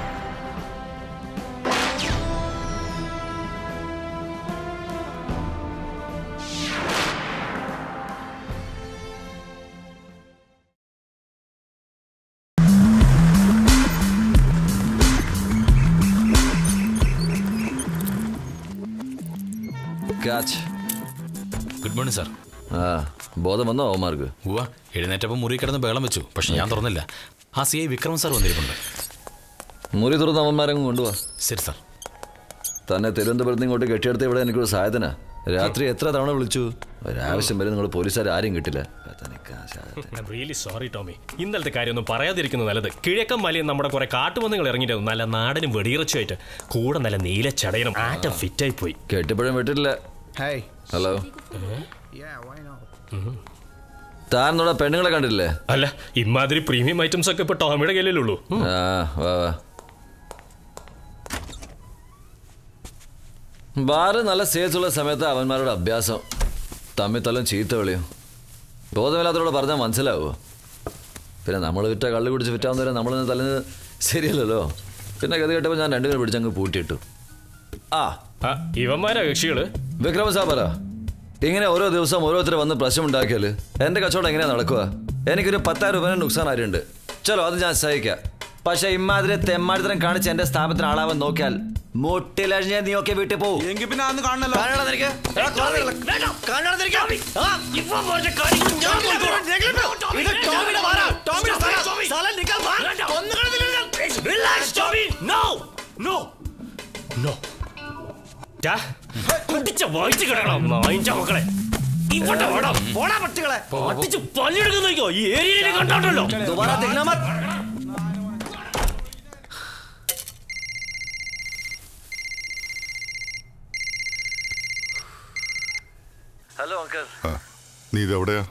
Catch good morning sir ആ ബോധം വന്നോ അവന്മാർക്ക് ഉവ്വ എഴുന്നേറ്റപ്പോൾ മുറി കിടന്ന് ബഹളം വെച്ചു പക്ഷെ ഞാൻ തുറന്നില്ല ആ സി ഐ വിക്രം സാർ വന്നിരിപ്പുണ്ട് മുറി തുറന്ന് അവന്മാരങ്ങ് കൊണ്ടുപോവാ ശരി സാർ തന്നെ തിരുവനന്തപുരത്ത് നിന്ന് ഇങ്ങോട്ട് കെട്ടിയെടുത്ത് ഇവിടെ എനിക്കൊരു സഹായത്തിനാ രാത്രി എത്ര തവണ വിളിച്ചു ഒരാവശ്യം വരെ നിങ്ങൾ പോലീസുകാർ ആരും കിട്ടില്ല റിയലി സോറി ടോമി ഇന്നലത്തെ കാര്യമൊന്നും പറയാതിരിക്കുന്നത് നല്ലത് കിഴക്കൻ മലയിൽ നമ്മുടെ കുറെ കാട്ടുമന്നുകൾ ഇറങ്ങിയിട്ട് നല്ല നാടനും വെടിയിറച്ചുമായിട്ട് കൂടെ നല്ല നീല ചടയനും ആറ്റം ഫിറ്റായി പോയി കെട്ടിപ്പഴം വിട്ടിട്ടില്ല Hey. Hello Yeah, why not? താൻ നമ്മുടെ പെണ്ണുങ്ങളെ കണ്ടില്ലേ അല്ല ഇമാതിരി പ്രീമിയം ഐറ്റംസ് ഒക്കെ ഇപ്പൊ ടോമിയുടെ കയ്യിലുള്ളൂ ആ വാ വാ ബാറ് നല്ല സേൽസ് ഉള്ള സമയത്ത് അവന്മാരുടെ അഭ്യാസം തമ്മിൽ തല്ലും ചീത്ത വിളിയും ബോധമില്ലാത്തവരോട് പറഞ്ഞാൽ മനസ്സിലാവുമോ പിന്നെ നമ്മൾ വിറ്റ കള്ളി കുടിച്ച് വിറ്റാവുന്നവരെ നമ്മൾ തല്ലുന്നത് ശരിയല്ലല്ലോ പിന്നെ ഗതി കേട്ടപ്പോൾ ഞാൻ രണ്ടുപേരും പിടിച്ചങ്ങ് പൂട്ടിയിട്ടു ആ ആ, ഇവന്മാരാ കക്ഷികള് വിക്രമ സാബറ ഇങ്ങനെ ഓരോ ദിവസം ഓരോരുത്തർ വന്ന് പ്രശ്നം ഉണ്ടാക്കിയാൽ എൻ്റെ കച്ചവടം എങ്ങനെയാ നടക്കുക എനിക്കൊരു പത്തായിരം രൂപ നുക്സാൻ ആരുണ്ട് ചലോ അത് ഞാൻ സഹിക്കാം പക്ഷെ ഇമാതിരി തെമ്മാടിത്തരം കാണിച്ച് എന്റെ സ്ഥാപനത്തിന് ആളാവാൻ നോക്കിയാൽ മുട്ടിലഴിഞ്ഞ നീ ഒക്കെ വീട്ടിൽ പോകും എങ്കിൽ പിന്നെ അന്ന് കാണണല്ലോ കുട്ടിച്ച വായിച്ചു കിടക്കണം നായിച്ച മക്കളെ ഇങ്ങോട്ട് വാടാ. പോടാ പട്ടികളെ അടിച്ച് പല്ലെടുക്കുന്നോ ഈ ഏരിയയിൽ കണ്ടോണ്ടല്ലോ दोबारा देखना मत ഹലോ അങ്കിൾ ആ, നീ ഇതെവിടെയാ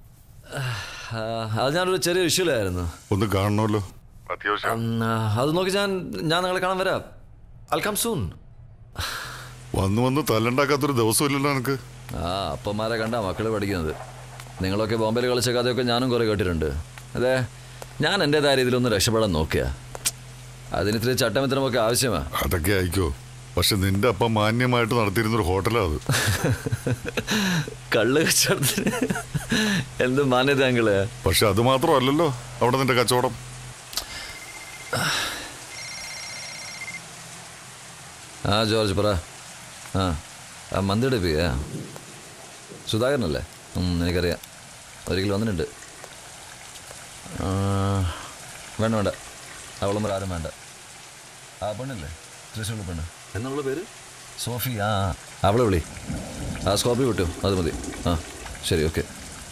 അത് ഞാനൊരു ചെറിയ ഇഷ്യൂലായിരുന്നു ഒന്ന് കാണണമല്ലോ അത്യാവശ്യം അത് നോക്കി ഞാൻ ഞാൻ നിങ്ങളെ കാണാൻ വരാം അൽക്കാം സൂൺ വന്ന് വന്ന് തല്ലുണ്ടാക്കാത്തൊരു ദിവസമില്ലല്ലോ എനിക്ക് ആ അപ്പന്മാരെ കണ്ടാ മക്കള് പഠിക്കുന്നത് നിങ്ങളൊക്കെ ബോംബെയിൽ കളിച്ച കഥയൊക്കെ ഞാനും കുറേ കേട്ടിട്ടുണ്ട് അതെ ഞാൻ എൻ്റെതായ രീതിയിലൊന്ന് രക്ഷപ്പെടാൻ നോക്കിയ അതിന് ഇത്തിരി ചട്ടമിത്രമൊക്കെ ആവശ്യമാ അതൊക്കെ ആയിക്കോ പക്ഷെ നിന്റെ അപ്പം മാന്യമായിട്ട് നടത്തിയിരുന്നൊരു ഹോട്ടലാ അത് കള്ള് കച്ചവടത്തിന് എന്ത് മാന്യത അങ്കിള് പക്ഷെ അത് മാത്രമല്ലല്ലോ അവിടെ നിന്റെ കച്ചവടം ആ ജോർജ് പറ ആ ആ മന്തിയുടെ പി ആ സുധാകരനല്ലേ ഉം, എനിക്കറിയാം ഒരിക്കൽ വന്നിട്ടുണ്ട് ആ, വേണ്ട വേണ്ട അവളും ആരും വേണ്ട ആ പെണ്ണല്ലേ തൃശ്ശൂർ പെണ്ണ് എന്നുള്ള പേര് സോഫി ആ ആ, അവളെ വിളി ആ സ്കോപ്പി വിട്ടു അത് മതി ആ ശരി ഓക്കെ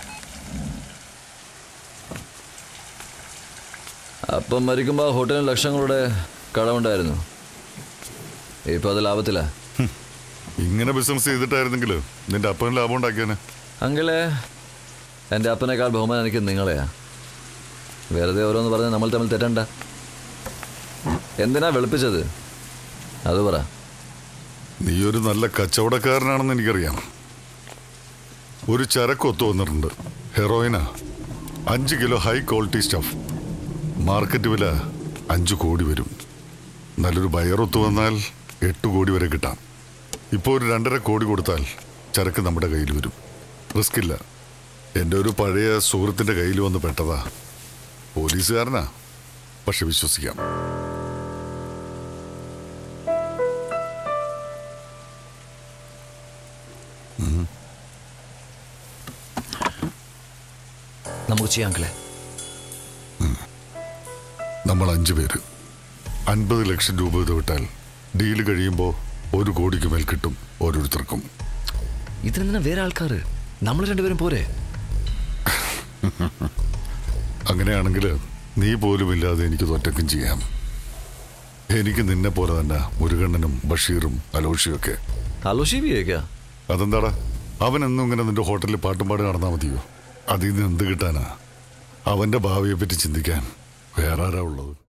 അപ്പം മരിക്കുമ്പോൾ ഹോട്ടലിന് ലക്ഷങ്ങളുടെ കടമുണ്ടായിരുന്നു ഇപ്പം അത് ലാഭത്തിലാ ഇങ്ങനെ ബിസിനസ് ചെയ്തിട്ടായിരുന്നെങ്കിൽ നിന്റെ അപ്പന് ലാഭം ഉണ്ടാക്കിയാനെ അങ്കിളെ എൻ്റെ അപ്പനേക്കാൾ ബഹുമാനം എനിക്ക് നിങ്ങളെയാ വെറുതെ ഓരോന്ന് പറഞ്ഞ് നമ്മൾ തമ്മിൽ തെറ്റണ്ട എന്തിനാ വെളുപ്പിച്ചത് അത് പറ നീ ഒരു നല്ല കച്ചവടക്കാരനാണെന്ന് എനിക്കറിയാം ഒരു ചരക്ക് ഒത്തു വന്നിട്ടുണ്ട് ഹെറോയിനാ അഞ്ച് kilo high quality stuff market വില അഞ്ച് കോടി വരും നല്ലൊരു ബയർ ഒത്തു വന്നാൽ എട്ട് കോടി വരെ കിട്ടാം ഇപ്പോൾ ഒരു രണ്ടര കോടി കൊടുത്താൽ ചരക്ക് നമ്മുടെ കയ്യിൽ വരും റിസ്ക് ഇല്ല എൻ്റെ ഒരു പഴയ സുഹൃത്തിൻ്റെ കയ്യിൽ വന്ന് പെട്ടതാ പോലീസുകാരനാ പക്ഷെ വിശ്വസിക്കാം നമുക്ക് ചെയ്യാം അങ്കിളെ നമ്മൾ അഞ്ചു പേര് അൻപത് ലക്ഷം രൂപ ഇത് വിട്ടാൽ ഡീല് കഴിയുമ്പോൾ ഒരു കോടിക്ക് മേൽ കിട്ടും ഓരോരുത്തർക്കും ഇതിനെന്തിനാ വേറെ ആൾക്കാർ നമ്മൾ രണ്ടുപേരും പോരെ അങ്ങനെയാണെങ്കിൽ നീ പോലും ഇല്ലാതെ എനിക്ക് ഒറ്റക്കും ചെയ്യാം എനിക്ക് നിന്നെ പോലെ തന്നെ മുരുകണ്ണനും ബഷീറും അലോഷിയും ഒക്കെ അലോഷി ബി ഏക്കാ അതെന്താടാ അവൻ എന്നും ഇങ്ങനെ നിന്റെ ഹോട്ടലിൽ പാട്ടും പാടി നടന്നാൽ മതിയോ അതിൽ നിന്ന് എന്ത് കിട്ടാനാ അവന്റെ ഭാവിയെ പറ്റി ചിന്തിക്കാൻ വേറെ ആരാ ഉള്ളത്